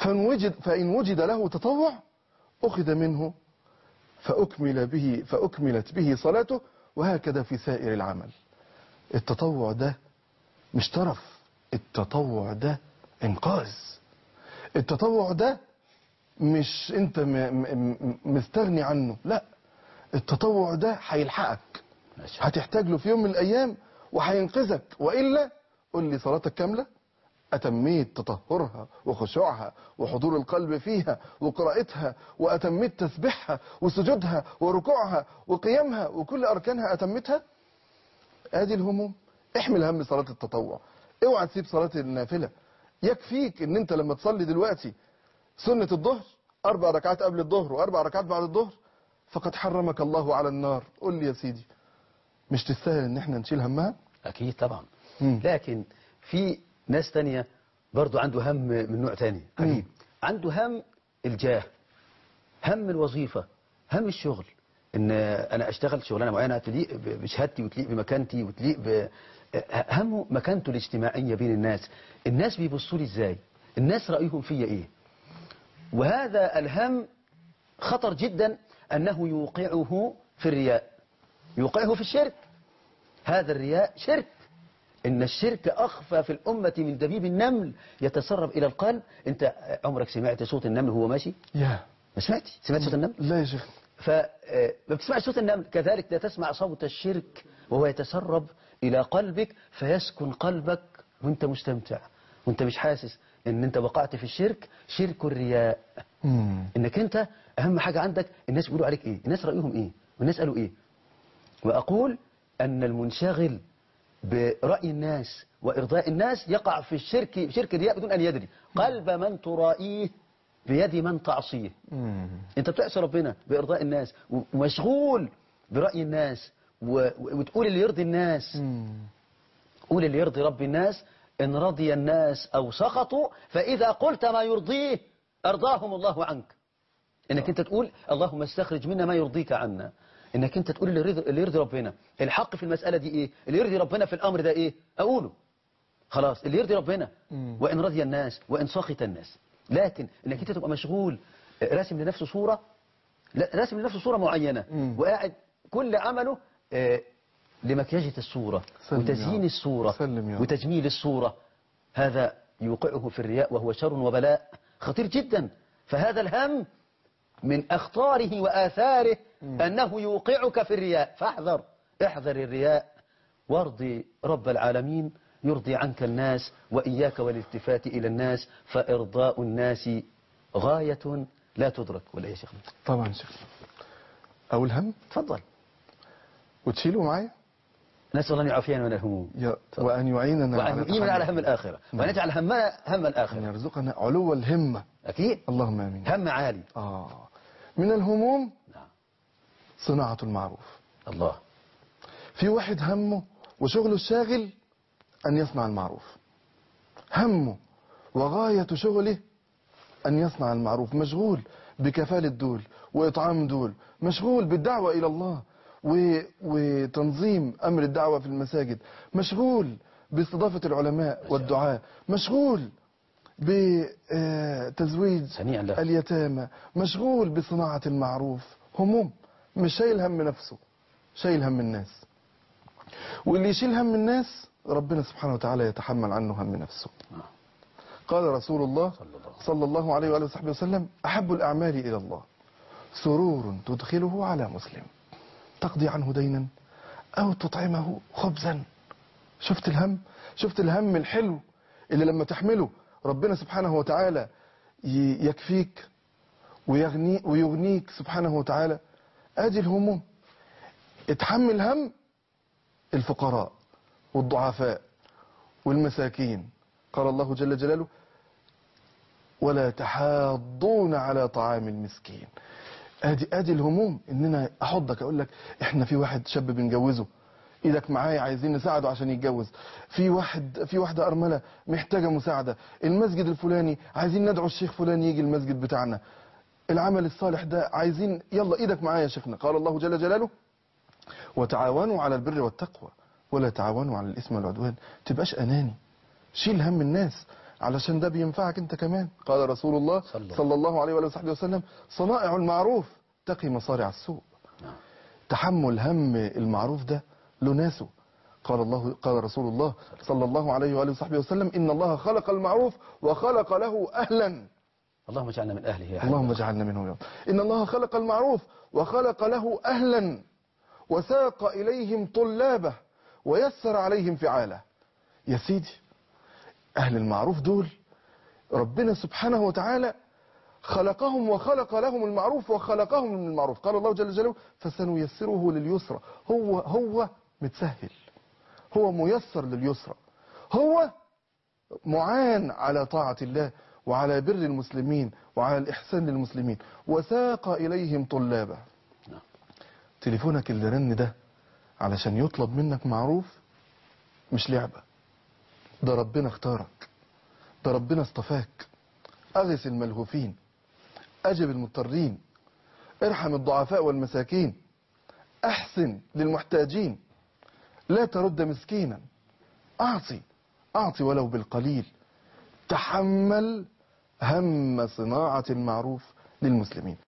فإن وجد, فإن وجد له تطوع أخذ منه فأكمل به فأكملت به صلاته وهكذا في سائر العمل التطوع ده مش ترف التطوع ده انقاذ التطوع ده مش انت م م مستغني عنه لا التطوع ده هيلحقك هتحتاج له في يوم من الايام وهينقذك والا قول لي صلاتك كامله أتميت تطهرها وخشوعها وحضور القلب فيها وقراءتها وأتميت تسبيحها وسجودها وركوعها وقيامها وكل أركانها أتمتها ادي الهموم احمل هم صلاة التطوع اوعى تسيب صلاة النافلة يكفيك ان انت لما تصلي دلوقتي سنة الظهر اربع ركعات قبل الظهر واربع ركعات بعد الظهر فقد حرمك الله على النار قول لي يا سيدي مش تستاهل ان احنا نشيل همها أكيد طبعا مم. لكن في ناس تانية برضو عنده هم من نوع تاني عجيب عنده هم الجاه هم الوظيفة هم الشغل ان انا اشتغل شغلانه معينه تليق ب- بشهادتي وتليق بمكانتي وتليق ب همه مكانته الاجتماعيه بين الناس الناس بيبصوا لي ازاي الناس رايهم فيا ايه وهذا الهم خطر جدا انه يوقعه في الرياء يوقعه في الشرك هذا الرياء شرك إن الشرك أخفى في الأمة من دبيب النمل يتسرب إلى القلب أنت عمرك سمعت صوت النمل وهو ماشي يا ما سمعتش سمعت صوت النمل لا يا شيخ فما بتسمعش صوت النمل كذلك لا تسمع صوت الشرك وهو يتسرب إلى قلبك فيسكن قلبك وانت مستمتع وانت مش حاسس ان انت وقعت في الشرك شرك الرياء مم. انك انت اهم حاجة عندك الناس بيقولوا عليك ايه الناس رأيهم ايه والناس قالوا ايه واقول ان المنشغل برأي الناس وإرضاء الناس يقع في الشرك في شرك الرياء بدون أن يدري قلب من ترائيه بيد من تعصيه مم. انت بتعصي ربنا بإرضاء الناس ومشغول برأي الناس و... و- وتقول اللي يرضي الناس مم. قول اللي يرضي رب الناس إن رضي الناس أو سخطوا فإذا قلت ما يرضيه أرضاهم الله عنك إنك أنت تقول اللهم استخرج منا ما يرضيك عنا إنك أنت تقول اللي يرضي, اللي يرضي ربنا الحق في المسألة دي إيه اللي يرضي ربنا في الأمر ده إيه أقوله خلاص اللي يرضي ربنا مم. وإن رضي الناس وإن سخط الناس لكن إنك أنت تبقى مشغول راسم لنفسه صورة لا راسم لنفسه صورة معينة مم. وقاعد كل عمله آه، لمكياجة الصورة سلم يا وتزيين رب. الصورة سلم يا رب. وتجميل الصورة هذا يوقعه في الرياء وهو شر وبلاء خطير جدا فهذا الهم من أخطاره وآثاره أنه يوقعك في الرياء فاحذر احذر الرياء وارضي رب العالمين يرضي عنك الناس وإياك والالتفات إلى الناس فإرضاء الناس غاية لا تدرك ولا يا شيخنا طبعا يا شيخ أول هم تفضل وتشيله معايا نسأل الله أن يعافينا من الهموم يا وأن يعيننا وأن يعيننا على هم الآخرة وأن يجعل همنا هم أن الآخرة يرزقنا علو الهمة أكيد اللهم آمين هم عالي آه من الهموم نعم. صناعة المعروف الله في واحد همه وشغله الشاغل أن يصنع المعروف همه وغاية شغله أن يصنع المعروف مشغول بكفالة دول وإطعام دول مشغول بالدعوة إلى الله و... وتنظيم أمر الدعوة في المساجد مشغول باستضافة العلماء والدعاء مشغول بتزويج هنيئا له. اليتامى مشغول بصناعة المعروف هموم مش شايل هم نفسه شايل هم الناس واللي يشيل هم الناس ربنا سبحانه وتعالى يتحمل عنه هم نفسه قال رسول الله صلى الله عليه وآله وصحبه وسلم أحب الأعمال إلى الله سرور تدخله على مسلم تقضي عنه دينا أو تطعمه خبزا شفت الهم شفت الهم الحلو اللي لما تحمله ربنا سبحانه وتعالى ي- يكفيك ويغني ويغنيك سبحانه وتعالى ادي الهموم اتحمل هم الفقراء والضعفاء والمساكين قال الله جل جلاله ولا تحاضون على طعام المسكين ادي ادي الهموم اننا احضك اقول لك احنا في واحد شاب بنجوزه ايدك معايا عايزين نساعده عشان يتجوز في واحد في واحده ارمله محتاجه مساعده المسجد الفلاني عايزين ندعو الشيخ فلان يجي المسجد بتاعنا العمل الصالح ده عايزين يلا ايدك معايا يا شيخنا قال الله جل جلاله وتعاونوا على البر والتقوى ولا تعاونوا على الاثم والعدوان تبقاش اناني شيل هم الناس علشان ده بينفعك انت كمان قال رسول الله صلى الله. صلى الله عليه وآله وصحبه وسلم صنائع المعروف تقي مصارع السوء نعم. تحمل هم المعروف ده له ناسه قال الله قال رسول الله صلى الله عليه واله وصحبه وسلم ان الله خلق المعروف وخلق له اهلا اللهم اجعلنا من اهله يا حبيب اللهم الله. اجعلنا منهم يا رب ان الله خلق المعروف وخلق له اهلا وساق اليهم طلابه ويسر عليهم فعاله يا سيدي اهل المعروف دول ربنا سبحانه وتعالى خلقهم وخلق لهم المعروف وخلقهم من المعروف قال الله جل جلاله فسنيسره لليسرى هو هو متسهل هو ميسر لليسرى هو معان على طاعة الله وعلى بر المسلمين وعلى الإحسان للمسلمين وساق إليهم طلابه نعم. تليفونك اللي رن ده علشان يطلب منك معروف مش لعبة ده ربنا اختارك ده ربنا اصطفاك أغث الملهوفين أجب المضطرين ارحم الضعفاء والمساكين أحسن للمحتاجين لا ترد مسكينا أعطي أعطي ولو بالقليل تحمل هم صناعة المعروف للمسلمين